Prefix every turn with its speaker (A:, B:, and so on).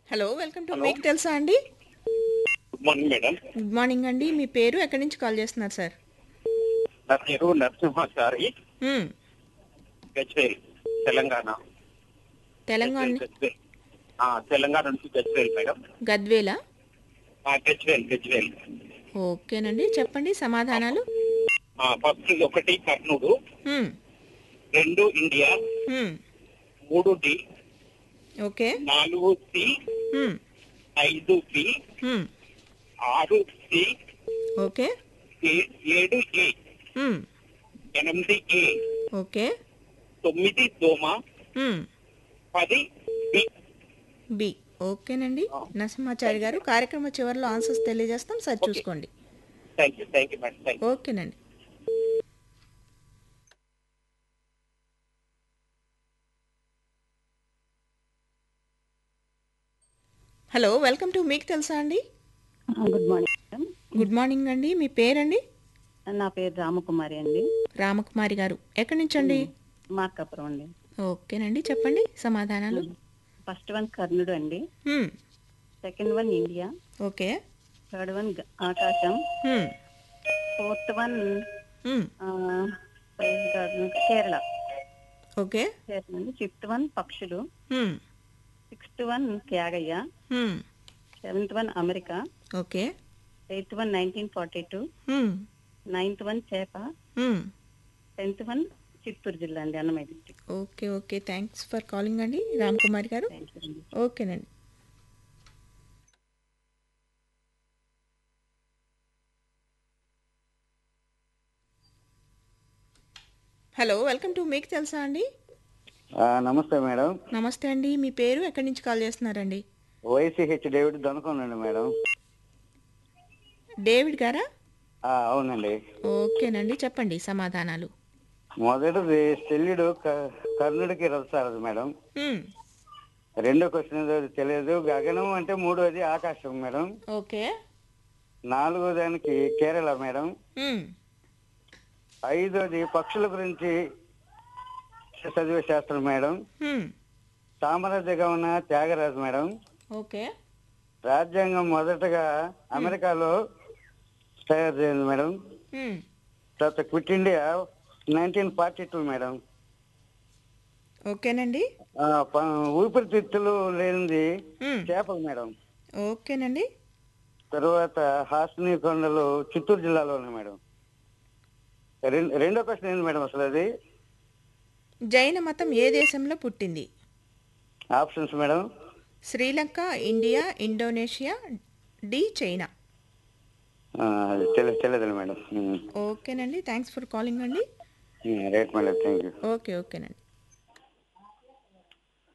A: Hello welcome to మీకు తెలుసా అండి
B: good morning madam
A: good morning అండి మీ పేరు ఎక్కడి నుంచి కాల్ చేస్తున్నారు సార్
B: నా పేరు నరసింహాచారి
A: మ్మ్.
B: గజ్వేల్ తెలంగాణ
A: తెలంగాణ
B: గజ్వేల్ ఆ, తెలంగాణ నుంచి గజ్వేల్ మేడం
A: గద్వేలా
B: ఆ, గజ్వేల్ గజ్వేల్
A: ఓకేనండి చెప్పండి సమాధానాలు
B: ఆ, ఫస్ట్ ఒకటి కర్నూలు
A: మ్మ్.
B: రెండు ఇండియా
A: మ్మ్.
B: మూడు డి
A: ఓకే
B: నాలుగు సి
A: మ్మ్.
B: ఐదు బి
A: మ్మ్.
B: ఆరు సి
A: ఓకే
B: ఏ- ఏడు ఏ
A: మ్మ్.
B: ఎనిమిది ఏ
A: ఓకే
B: తొమ్మిది దోమ
A: మ్మ్.
B: పది బి
A: బి ఓకేనండి నరసింహాచారి గారు కార్యక్రమ చివరిలో ఆన్సర్స్ తెలియజేస్తాం సార్ చూసుకోండి
B: thank you thank you madam thank you
A: ఓకేనండి హలో వెల్కమ్ టు మీకు తెలుసా అండి
C: good morning madam
A: good morning అండి మీ పేరండి
C: నా పేరు రామకుమారి అండి
A: రామకుమారి గారు ఎక్కడి నుంచి అండి
C: మార్కాపురం అండి
A: ఓకేనండి చెప్పండి సమాధానాలు
C: ఫస్ట్ వన్ కర్ణుడు అండి
A: హ్మ్,
C: second one India
A: okay
C: third one గ- ఆకాశం
A: హ్మ్,
C: ఫోర్త్ వన్
A: హ్మ్,
C: ఆ, కేరళ
A: ఓకే
C: కేరళ అండి ఫిఫ్త్ వన్ పక్షులు
A: హ్మ్,
C: సిక్స్త్ వన్ త్యాగయ్య
A: హ్మ్,
C: seventh one America
A: okay
C: eighth one nineteen forty two
A: హ్మ్,
C: నైన్త్ వన్ చేప
A: హ్మ్.
C: టెన్త్ వన్ చిత్తూరు జిల్లా అండి Annamayya district
A: okay okay thanks for calling అండి రామ్ కుమార్ గారు
C: థ్యాంక్ యూ అండి
A: ఓకేనండి హలో వెల్కమ్ టు మీకు తెలుసా అండి
D: ఆ, నమస్తే మేడం
A: నమస్తే అండి మీ పేరు ఎక్కడి నుంచి కాల్ చేస్తున్నారండి
D: వైసీహెచ్ డేవిడ్ దనుకోనండి మేడం
A: డేవిడ్ గారా
D: ఆ, అవునండి
A: ఓకేనండి చెప్పండి సమాధానాలు
D: మొదటిది శల్యుడు క- కర్ణుడికి రథసారథి మేడం
A: హ్మ్,
D: రెండో క్వశ్చన్ ఏదో తెలియదు గగనం అంటే మూడోది ఆకాశం మేడం
A: ఓకే
D: నాలుగో దానికి కేరళ మేడం
A: హ్మ్,
D: ఐదోది పక్షుల గురించి చదివే శాస్త్రం మేడం
A: హ్మ్,
D: సామ్రాజ్య గమన త్యాగరాజు మేడం
A: ఓకే
D: రాజ్యాంగం మొదటగా అమెరికాలో తయారు చేయండి మేడం
A: హ్మ్,
D: తర్వాత quit India nineteen forty two madam
A: ఓకేనండి
D: ఆ, ప- ఊపిరితిత్తులు లేనిది
A: హ్మ్,
D: చేపలు మేడం
A: ఓకేనండి
D: తర్వాత హాస్ని కొండలు చిత్తూరు జిల్లాలో ఉన్నాయి మేడం రెం- రెండో క్వశ్చన్ ఏంది మేడం అసలు అది
A: జైన మతం ఏ దేశంలో పుట్టింది
D: options madam
A: Sri Lanka India Indonesia D China
D: ఆ, అది తెలియదు తెలియదు మేడం ఉమ్.
A: ఓకేనండి థ్యాంక్స్ ఫర్ కాలింగ్ అండి
D: ఉమ్, right madam thank you
A: okay ఓకేనండి